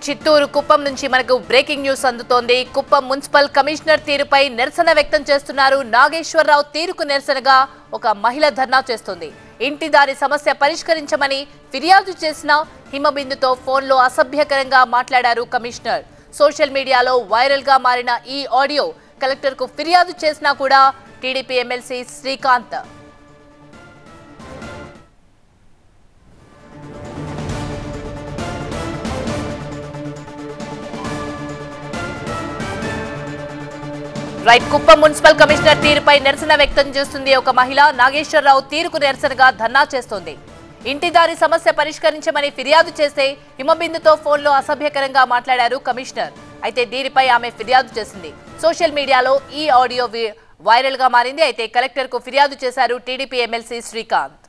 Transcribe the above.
చిత్తూరు కుప్పం నుంచి మనకు breaking news అందుతోంది కుప్పం మున్సిపల్ కమిషనర్ తీరుపై నిరసన వ్యక్తం చేస్తున్నారు నాగేశ్వరరావు తీరుకు నిరసనగా ఒక మహిళ ధర్నా చేస్తుంది ఇంటి దారి సమస్య పరిష్కరించమని ఫిర్యాదు చేసిన హిమబిందుతో ఫోన్లో అసభ్యకరంగా మాట్లాడారు కమిషనర్ సోషల్ మీడియాలో వైరల్ గా మారిన ఈ ఆడియో కలెక్టర్కు ఫిర్యాదు చేసినా కూడా టీడీపీ ఎమ్మెల్సీ శ్రీకాంత్ రైట్ కుప్పం మున్సిపల్ కమిషనర్ తీరుపై నిరసన వ్యక్తం చేస్తుంది ఒక మహిళ నాగేశ్వరరావు తీరుకు నిరసనగా ధర్నా చేస్తోంది ఇంటి దారి సమస్య పరిష్కరించమని ఫిర్యాదు చేస్తే హిమబిందుతో ఫోన్లో అసభ్యకరంగా మాట్లాడారు కమిషనర్ అయితే దీనిపై ఆమె ఫిర్యాదు చేసింది సోషల్ మీడియాలో ఈ ఆడియో వి- వైరల్ గా మారింది అయితే కలెక్టర్ కు ఫిర్యాదు చేశారు టీడీపీ ఎమ్మెల్సీ శ్రీకాంత్